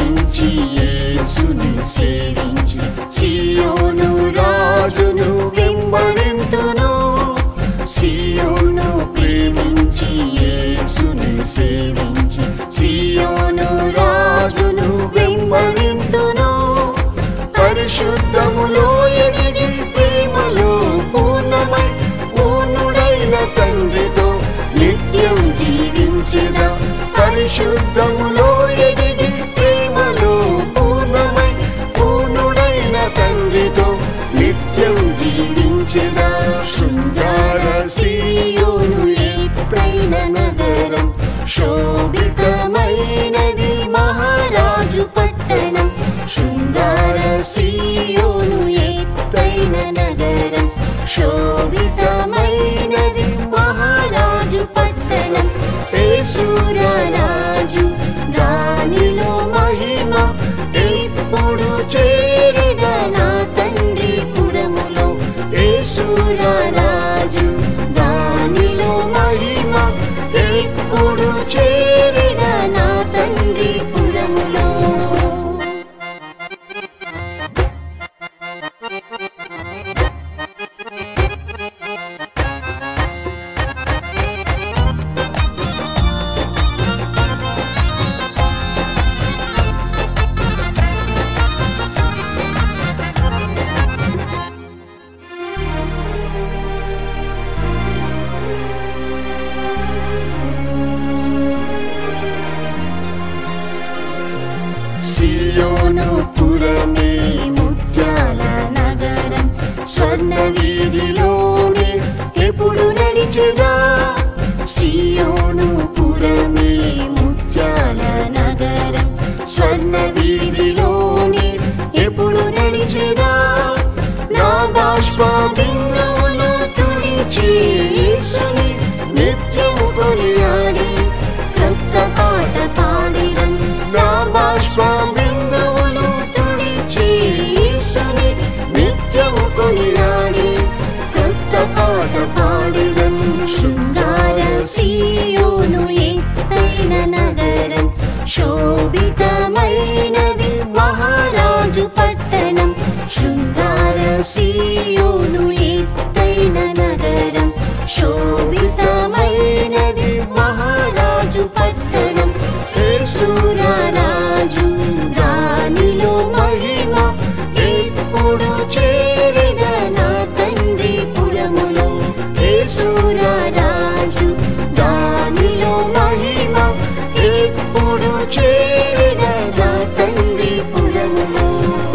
ప్రేమించి యేసుని సేవించి సియోను రాజును వెంబడింతును సియోను ప్రేమించి యేసుని సేవించి సియోను రాజును వెంబడింతును పరిశుద్ధములో ఎదిగి ప్రేమలో పూర్ణమై పూర్ణుడైన తండ్రితో నిత్యం జీవించెదా పరిశుద్ధములో ఎదిగి ప్రేమలో పూర్ణమై పూర్ణుడైన తండ్రితో నిత్యం జీవించెదా శృంగార సీయోను ఎత్తైన నగరం శోభితమైనది మహారాజు పట్టణం శృంగార సీయోను ఎత్తైన నగరం శోభితమైనది మహారాజు పట్టణం ఏసురాజు దానిలో మహిమ ఎప్పుడు చేరిన నా తండ్రి పురములో ఏసురాజు దానిలో మహిమ ఎప్పుడు చేరిన నా తండ్రి పురములో సియోను పురమే ముత్యాల నగరం స్వర్ణ వీధిలోనే ఎప్పుడు నడిచెదా సియోను పురమే ముత్యాల నగరం స్వర్ణ వీధిలోనే ఎప్పుడు నడిచెదా నా బాష్ప బిందువులు తుడిచి యేసుని నిత్యము కొనియాడి క్రొత్త పాట పాడిడం నా బాష్ప బిందువులు తుడిచి యేసుని నిత్యము కొనియాడి క్రొత్త పాట పాడిడం శృంగార సీయోను ఎత్తైన నగరం శోభితమైనది మహారాజు పట్టణం శృంగార సీయోను ఎత్తైన నగరం శోభితమైనది మహారాజు పట్టణం యేసురాజు దానిలో మహిమ ఎప్పుడు చేరిన నా తండ్రి పురములో యేసురాజు దానిలో మహిమ ఎప్పుడు చేరిన నా తండ్రి పురములో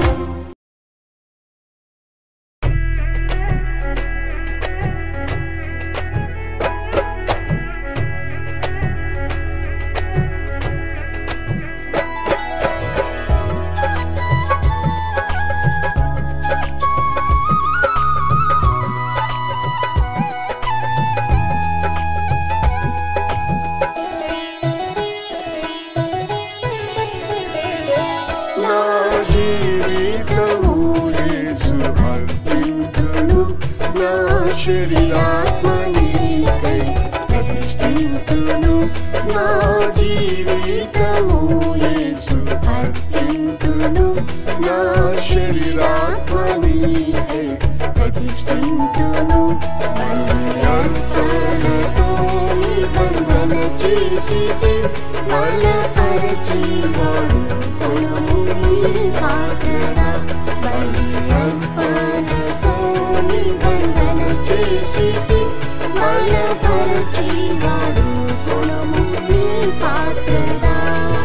నా జీవితము యేసు అర్పింతును నా శరీరాత్మ నీకై ప్రతిష్ఠింతును నా జీవితము యేసు అర్పింతును నా శరీరాత్మ నీకై ప్రతిష్ఠింతును బలి అర్పణతో నిబంధన చేసి బలపరచి వాడు కొనుము నీ పాత్రరా బలి అర్పణతో నిబంధన చేసి బలపరచి వాడు కొనుము నీ పాత్రరా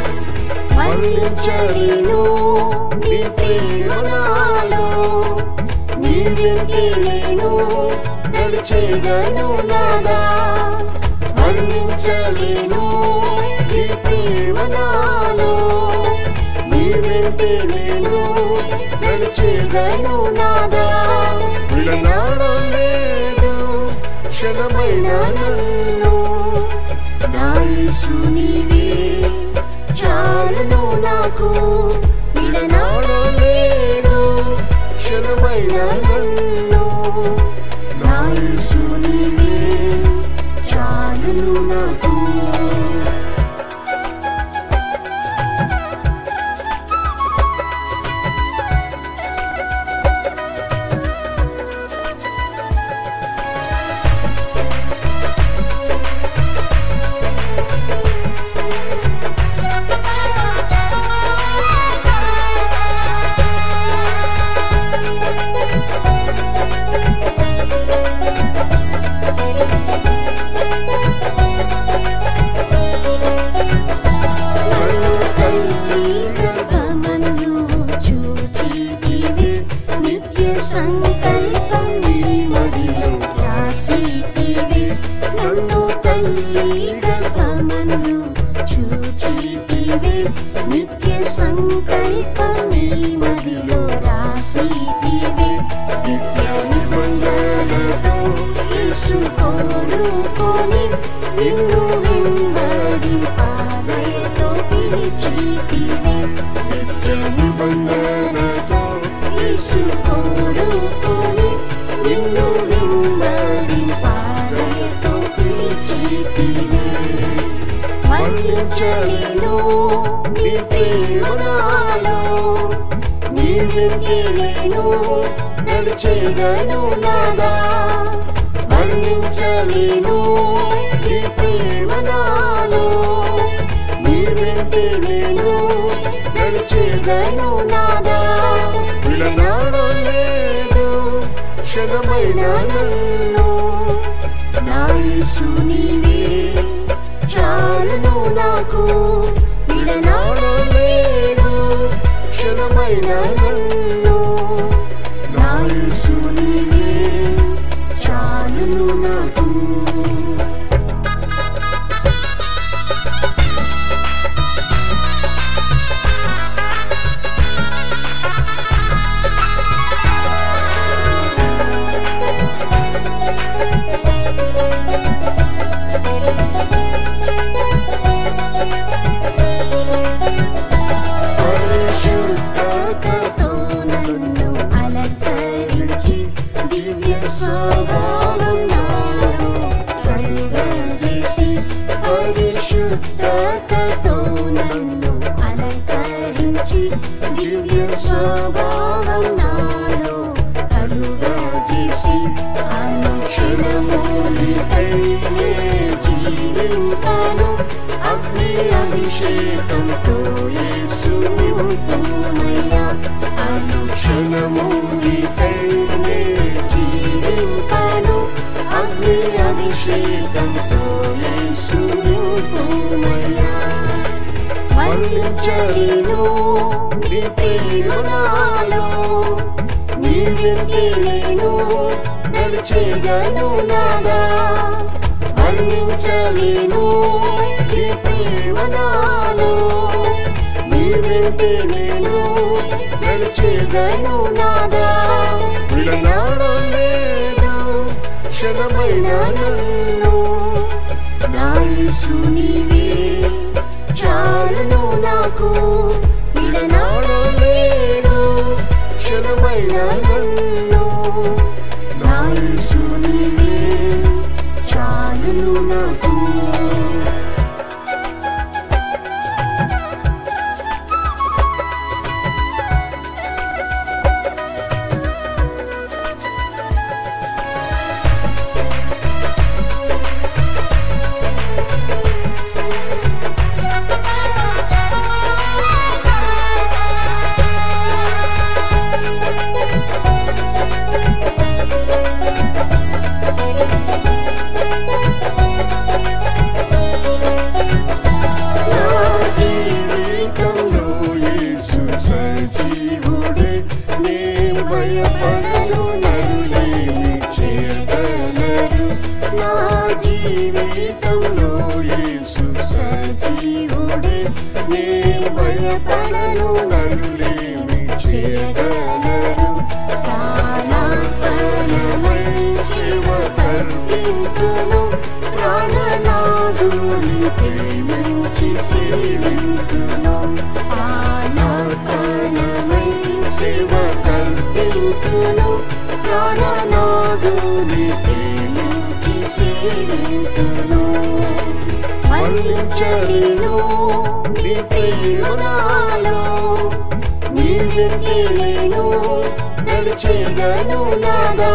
మన్నించలేను నీ ప్రేమ నాలో నీ వెంటే నేను నడిచేదను నాదా వర్ణించలేను నీ ప్రేమ నాలో నీ వెంటే నేను నడిచేదను నాదా విడనాడలేదు క్షణమైన నన్ను నా యేసు నీవే చాలును నాకు విడనాడలేదు క్షణమైన నన్ను నా యేసు నీవే చాలును నాకు తల్లి గర్భమందు చూచితివే నిత్య సంకల్పమే మదిలో రాసితివే నిత్య నిబంధనతో యేసు కోరుకొని నిన్ను వెంబడింపాదయతో పిలిచితివే నిత్య నిబంధనతో యేసు కోరుకొని నిన్ను వెంబడింపాదయతో పిలిచితివే వర్ణించలేను నీ ప్రేమనాలో నీ వెంటేను నడిచేదను నాదా వర్ణించలేను నీ ప్రేమనాలో నీ వెంటేను నడిచేదను నాదా విడనాడలేదు క్షణమైన నన్ను నా యేసు నీవే చాలును నాకు విడనాడలేదు క్షణమైన నన్ను నా యేసు నీవే చాలును నాకు పరిశుద్ధతతో నన్ను అలంకరించి దివ్య స్వభావం నాలో కలుగజేసి పరిశుద్ధతతో నన్ను అలంకరించి దివ్య స్వభావం నాలో కలుగజేసి అనుక్షణము నీకై నే జీవింపను అగ్ని అభిషేకంతో యేసు నింపుమయ్యా అనుక్షణము నీకై నే జీవింపను అగ్ని అభిషేకంతో యేసు నింపుమయ్యా వర్ణించలేను నీ ప్రేమనాలో నీ వెంటేను నడిచేదను నాదా వర్ణించలేను నీ ప్రేమనాలో నీ వెంటేను నడిచేదను నాదా విడనాడలేదు క్షణమైన నన్ను నా యేసు నీవే చాలును నాకు విడనాడలేదు క్షణమైన నన్ను నా యేసు నీవే చాలును నాకు నా జీవితంలో యేసు సజీవుడే నే భయపడను నరులేమి చేయగలరు నా జీవితంలో యేసు సజీవుడే నే భయపడను నరులేమి చేయగలరు ప్రాణార్పణమై శివ కర్పింతును ప్రాణనాదుని ప్రేమించి సేవింతును ప్రాణార్పణమై శివ కల్పింతును ప్రాణనాదుని ప్రేమించి సేవింతును వర్ణించలేను నీ ప్రేమనాలో నీ వెంటేను నడిచేదను నాదా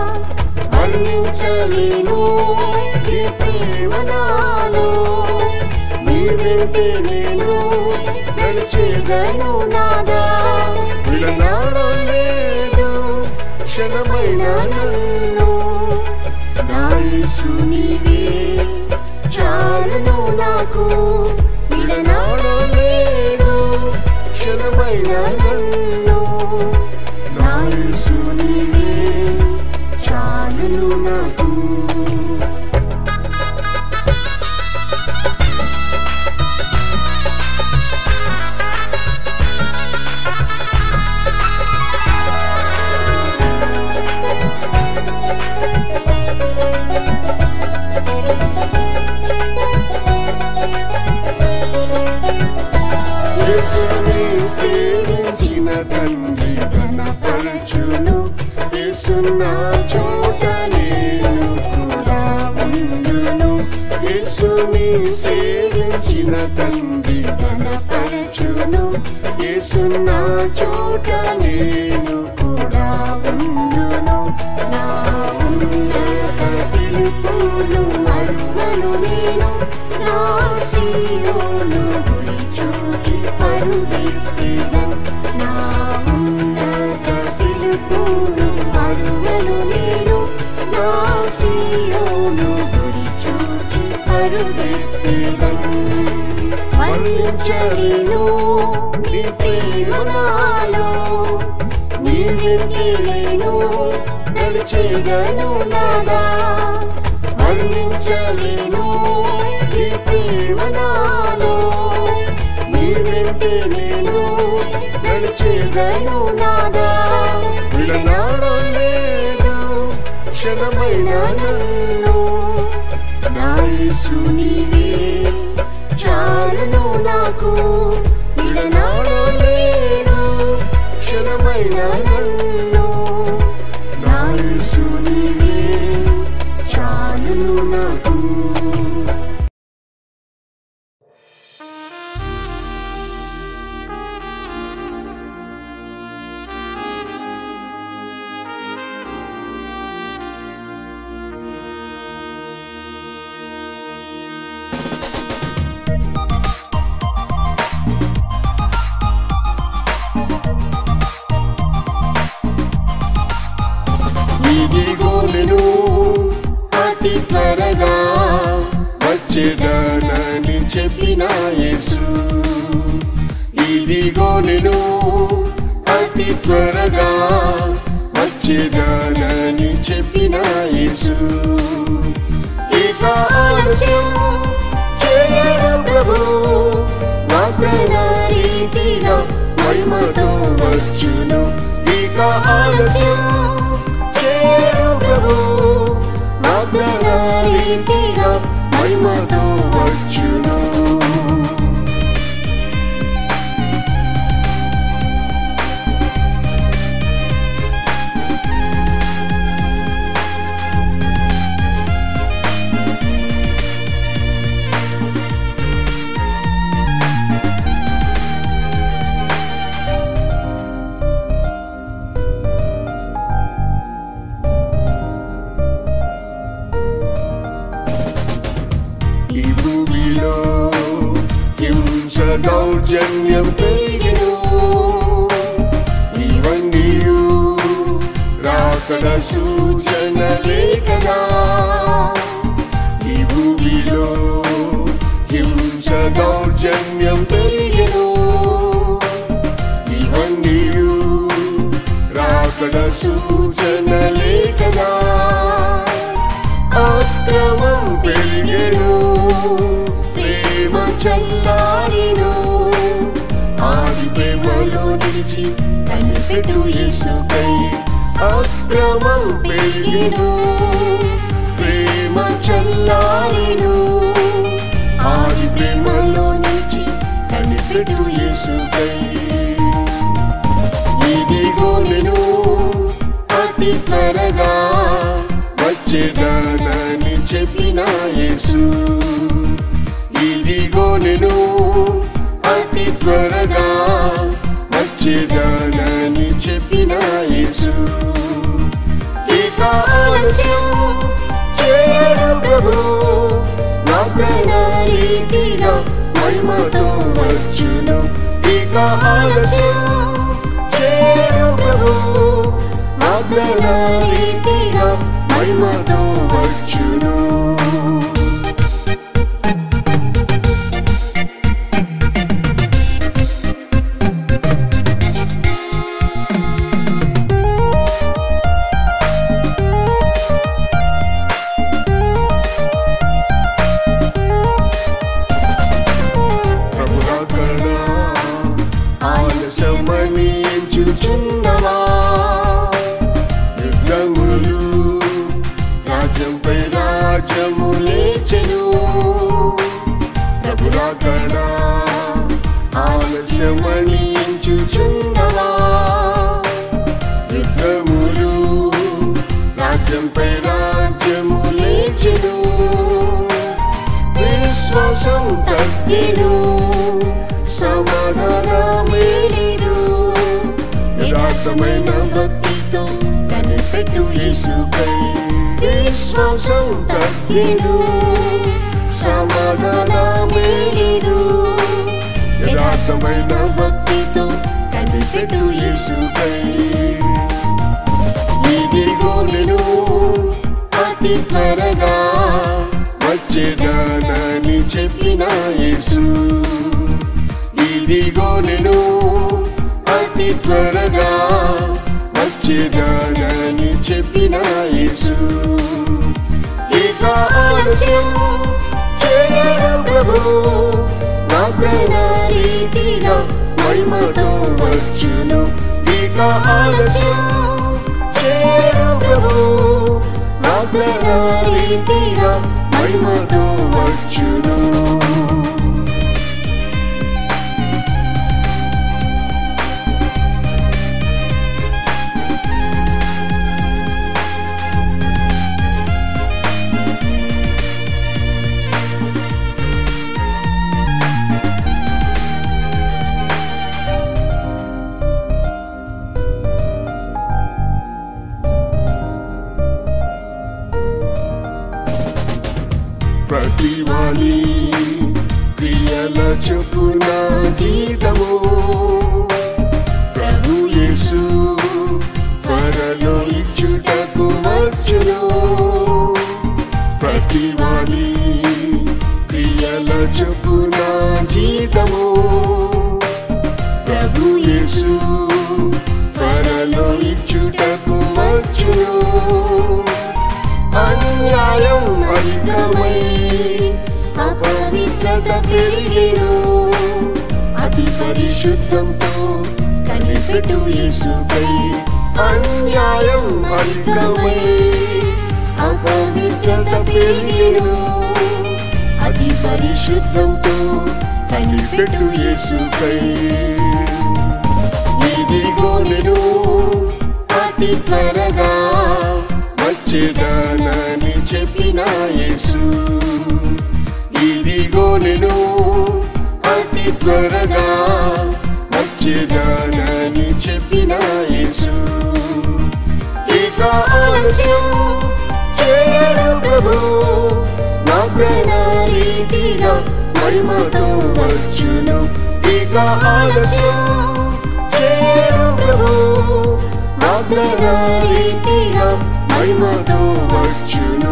వర్ణించలేను నీ ప్రేమనాలో నీ వెంటేను నడిచేదను నాదా విడనాడలేదు క్షణమైన నన్ను నా యేసు నీవే చాలును నాకు విడనాడలేదు క్షణమైన నన్ను నా యేసు నీవే చాలును నాకు తండ్రి ఘనపరచును యేసున్న చోట నేను కూడా ఉండును యేసుని సేవించిన తండ్రి ఘనపరచును యేసున్న చోట నేను కూడా ఉండును నా ఉన్నత పిలుపును మరువను నేను నా సీయోను గురి చూచి పరుగెత్తెదన్ నా ఉన్నత పిలుపును మరువను నేను నా సీయోను గురి చూచి పరుగెత్తెదన్ వర్ణించలేను నీ ప్రేమ నాలో నీ వెంటే నేను నడిచేదను నాదా వర్ణించలేను నీ ప్రేమ నాలో నీ వెంటే నేను నడిచేదను నాదా విడనాడలేదు క్షణమైన నన్ను నా యేసు నీవే చాలును నాకు విడనాడలేదు క్షణమైన నన్ను నా యేసు నీవే చాలును నాకు ఇదిగో నేను అతి త్వరగా వచ్చేదానని చెప్పిన యేసు ఇదిగో నేను అతి త్వరగా వచ్చేదానని చెప్పిన యేసు ఇక ఆలస్యం చేయడు ప్రభు వాగ్దాన రీతిగా మహిమతో వచ్చును ఇక ఆలస్యం చేయడు ప్రభు వాగ్దాన రీతిగా మహిమతో వచ్చును ఈ భూమిలో హింస దౌర్జన్యం పెరిగిను ఇవన్నీ రాకడ సూచన లేకనా ఈ భూమిలో హింస దౌర్జన్యం పెరిగిను ఇవన్నీ రాకడ సూచన లేకనా అక్రమం పెరిగెను ప్రేమ చల్లారిను ఆది ప్రేమలో నిలిచి కనిపెట్టు యేసుకై అక్రమం పెరిగెను ప్రేమ చల్లారిను ఆది ప్రేమలో నిలిచి కనిపెట్టు యేసుకై ఇదిగో నేను అతి త్వరగా వచ్చేదానని చెప్పిన యేసు ఇదిగో నేను అతి త్వరగా వచ్చేదానని చెప్పిన యేసు ఇక ఆలస్యం చేయడు ప్రభు వాగ్దాన రీతిగా మహిమతో వచ్చును ఇక ఆలస్యం చేయడు ప్రభు వాగ్దాన రీతిగా మహిమతో వచ్చును ప్రభురాకడ ఆలస్యమని ఎంచుచున్నవా యుద్ధములు రాజ్యంపై రాజ్యము లేచెను ప్రభురాకడ ఆలస్యమని ఎంచుచున్నవా విశ్వాసం తగ్గిను సమాధానమేలిను యథార్థమైన భక్తితో కనిపెట్టు యేసుకై విశ్వాసం తగ్గిను సమాధానమేలిను యథార్థమైన భక్తితో కనిపెట్టు యేసుకై ఇదిగో నేను అతి త్వరగా వచ్చేదానని చెప్పిన యేసు ఇదిగో నేను అతి త్వరగా వచ్చేదానని చెప్పిన యేసు ఇక ఆలస్యం చేయడు ప్రభు వాగ్దాన రీతిగా మహిమతో వచ్చును ఇక ఆలస్యం చేయడు ప్రభు వాగ్దాన రీతిగా మహిమతో వచ్చును ప్రతివాని క్రియల చొప్పున జీతము ప్రభు యేసు త్వరలో ఇచ్చుటకు వచ్చును ప్రతివాని క్రియల చొప్పున జీతము ప్రభు యేసు త్వరలో ఇచ్చుటకు వచ్చును అన్యాయం అధికమై అపవిత్రత పెరిగిను అతి పరిశుద్ధంతో కనిపెట్టు యేసుకై అన్యాయం అధికమై అపవిత్రత పెరిగిను అతి పరిశుద్ధంతో కనిపెట్టు యేసుకై ఇదిగో నేను అతి త్వరగా వచ్చేదానని చెప్పిన యేసు ఇదిగో నేను అతి త్వరగా వచ్చేదానని చెప్పిన యేసు ఇక ఆలస్యం చేయడు ప్రభు వాగ్దాన రీతిగా మహిమతో వచ్చును ఇక ఆలస్యం చేయడు ప్రభు వాగ్దాన రీతిగా మహిమతో వచ్చును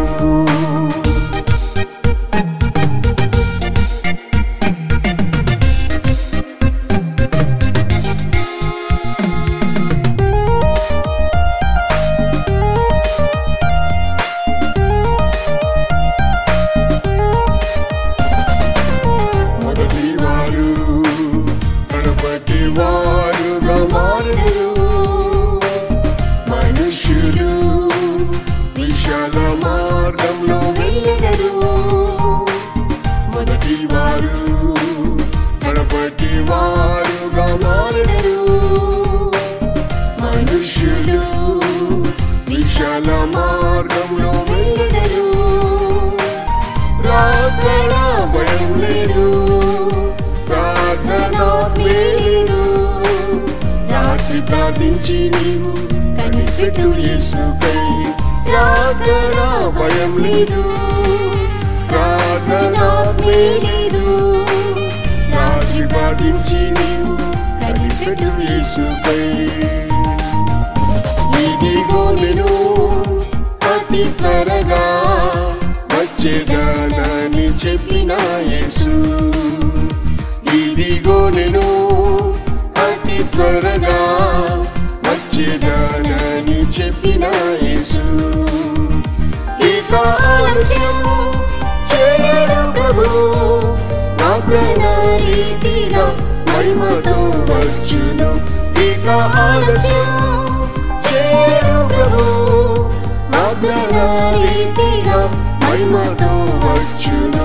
మొదటి వారు కడపటి వారుగా మారును మనుష్యులు విశాల మార్గంలో వెళ్ళెదరు మొదటి వారు కడపటి వారుగా మారును మనుష్యులు విశాల మార్గంలో వెళ్ళెదరు ప్రార్థన భయం లేదు ప్రార్థన లేదు రాత్రి ప్రార్థించి నీవు కనిపెట్టు యేసుకై ప్రార్థన భయం లేదు ప్రార్థన లేదు రాత్రి ప్రార్థించి నీవు కనిపెట్టు యేసుకై ఇదిగో నేను అతి త్వరగా వచ్చేదానని చెప్పిన యేసు ఇదిగో నేను అతి త్వరగా వచ్చేదానని చెప్పిన యేసు ఇక ఆలస్యం చేయడు ప్రభు వాగ్దాన రీతిగా మహిమతో వచ్చును ఇక ఆలస్యం చేయడు ప్రభు వాగ్దాన రీతిగా మహిమతో వచ్చును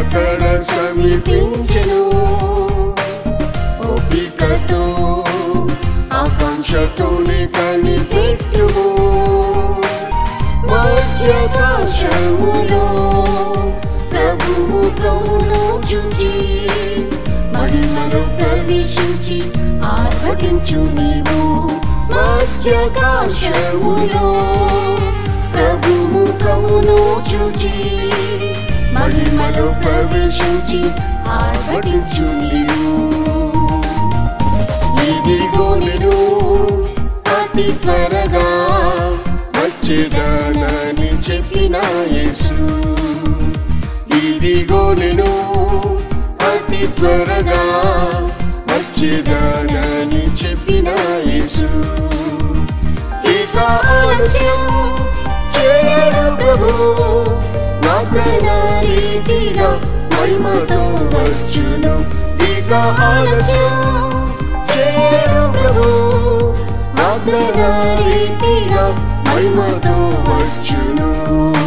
అక్కడ సమీపించెను ఓపికతో ఆకాంక్షతోనే కనిపెట్టుము మధ్యాకాశములో ప్రభు ముఖమును చూచి మహిమలో ప్రవేశించి ఆర్భటించు నీవు మధ్యాకాశములో ప్రభు ముఖమును చూచి మహిమలో ప్రవేశించి ఆర్భటించు నీవు ఇదిగో నేను అతి త్వరగా వచ్చేదానని చెప్పిన యేసు ఇదిగో నేను అతి త్వరగా వచ్చేదానని చెప్పిన యేసు ఇక ఆలస్యం చేయడు ప్రభు వాగ్దాన రీతిగా మహిమతో వచ్చును ఇక ఆలస్యం చేయడు ప్రభు వాగ్దాన రీతిగా మహిమతో వచ్చును